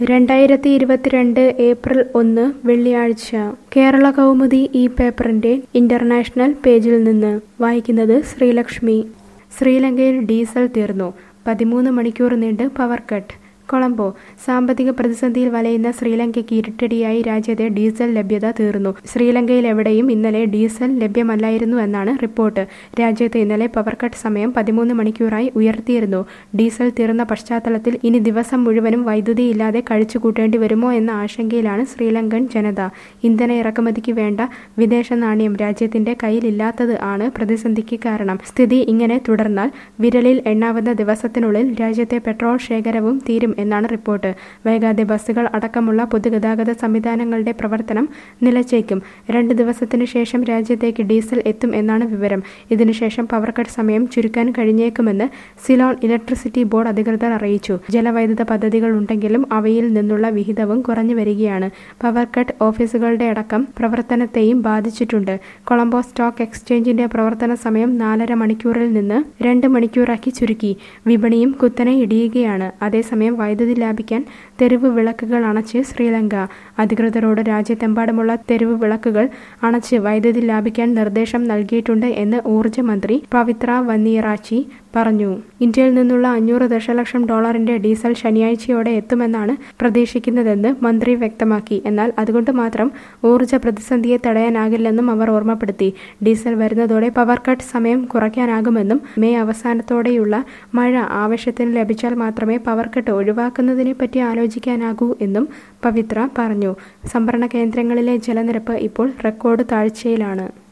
രണ്ടായിരത്തി ഇരുപത്തിരണ്ട് ഏപ്രിൽ ഒന്ന് വെള്ളിയാഴ്ച കേരള കൗമുദി ഈ പേപ്പറിന്റെ ഇന്റർനാഷണൽ പേജിൽ നിന്ന് വായിക്കുന്നത് ശ്രീലക്ഷ്മി ശ്രീലങ്കയിൽ ഡീസൽ തീർന്നു പതിമൂന്ന് മണിക്കൂർ നീണ്ട് പവർ കട്ട് കൊളംബോ സാമ്പത്തിക പ്രതിസന്ധിയിൽ വലയുന്ന ശ്രീലങ്കയ്ക്ക് ഇരുട്ടടിയായി രാജ്യത്തെ ഡീസൽ ലഭ്യത തീർന്നു ശ്രീലങ്കയിൽ എവിടെയും ഇന്നലെ ഡീസൽ ലഭ്യമല്ലായിരുന്നു എന്നാണ് റിപ്പോർട്ട് രാജ്യത്ത് ഇന്നലെ പവർ കട്ട് സമയം പതിമൂന്ന് മണിക്കൂറായി ഉയർത്തിയിരുന്നു ഡീസൽ തീർന്ന പശ്ചാത്തലത്തിൽ ഇനി ദിവസം മുഴുവനും വൈദ്യുതി ഇല്ലാതെ കഴിച്ചുകൂട്ടേണ്ടി വരുമോ എന്ന ആശങ്കയിലാണ് ശ്രീലങ്കൻ ജനത ഇന്ധന ഇറക്കുമതിക്ക് വേണ്ട വിദേശ നാണ്യം രാജ്യത്തിന്റെ കയ്യിലില്ലാത്തത് ആണ് പ്രതിസന്ധിക്ക് കാരണം സ്ഥിതി ഇങ്ങനെ തുടർന്നാൽ വിരലിൽ എണ്ണാവുന്ന ദിവസത്തിനുള്ളിൽ രാജ്യത്തെ പെട്രോൾ ശേഖരവും തീരും എന്നാണ് റിപ്പോർട്ട് വൈകാതെ ബസ്സുകൾ അടക്കമുള്ള പൊതുഗതാഗത സംവിധാനങ്ങളുടെ പ്രവർത്തനം നിലച്ചേക്കും രണ്ട് ദിവസത്തിനു ശേഷം രാജ്യത്തേക്ക് ഡീസൽ എത്തും എന്നാണ് വിവരം ഇതിനുശേഷം പവർ കട്ട് സമയം ചുരുക്കാൻ കഴിഞ്ഞേക്കുമെന്ന് സിലോൺ ഇലക്ട്രിസിറ്റി ബോർഡ് അധികൃതർ അറിയിച്ചു ജലവൈദ്യുത പദ്ധതികൾ ഉണ്ടെങ്കിലും അവയിൽ നിന്നുള്ള വിഹിതവും കുറഞ്ഞു വരികയാണ് പവർ കട്ട് ഓഫീസുകളുടെ അടക്കം പ്രവർത്തനത്തെയും ബാധിച്ചിട്ടുണ്ട് കൊളംബോ സ്റ്റോക്ക് എക്സ്ചേഞ്ചിന്റെ പ്രവർത്തന സമയം നാലര മണിക്കൂറിൽ നിന്ന് രണ്ട് മണിക്കൂറാക്കി ചുരുക്കി വിപണിയും കുത്തനെ ഇടിയുകയാണ് അതേസമയം വൈദ്യുതി ലാഭിക്കാൻ തെരുവ് വിളക്കുകൾ അണച്ച് ശ്രീലങ്ക അധികൃതരോട് രാജ്യത്തെമ്പാടുമുള്ള തെരുവ് വിളക്കുകൾ അണച്ച് വൈദ്യുതി ലാഭിക്കാൻ നിർദ്ദേശം നൽകിയിട്ടുണ്ട് എന്ന് ഊർജ്ജ മന്ത്രി പവിത്ര വന്നിയറാച്ചി പറഞ്ഞു ഇന്ത്യയിൽ നിന്നുള്ള അഞ്ഞൂറ് ദശലക്ഷം ഡോളറിന്റെ ഡീസൽ ശനിയാഴ്ചയോടെ എത്തുമെന്നാണ് പ്രതീക്ഷിക്കുന്നതെന്ന് മന്ത്രി വ്യക്തമാക്കി എന്നാൽ അതുകൊണ്ട് മാത്രം ഊർജ്ജ പ്രതിസന്ധിയെ തടയാനാകില്ലെന്നും അവർ ഓർമ്മപ്പെടുത്തി ഡീസൽ വരുന്നതോടെ പവർ കട്ട് സമയം കുറയ്ക്കാനാകുമെന്നും മെയ് അവസാനത്തോടെയുള്ള മഴ ആവശ്യത്തിന് ലഭിച്ചാൽ മാത്രമേ പവർ കട്ട് ഒഴിവാക്കുന്നതിനെ പറ്റി ആലോചിക്കാനാകൂ എന്നും പവിത്ര പറഞ്ഞു സംഭരണ കേന്ദ്രങ്ങളിലെ ജലനിരപ്പ് ഇപ്പോൾ റെക്കോർഡ് താഴ്ചയിലാണ്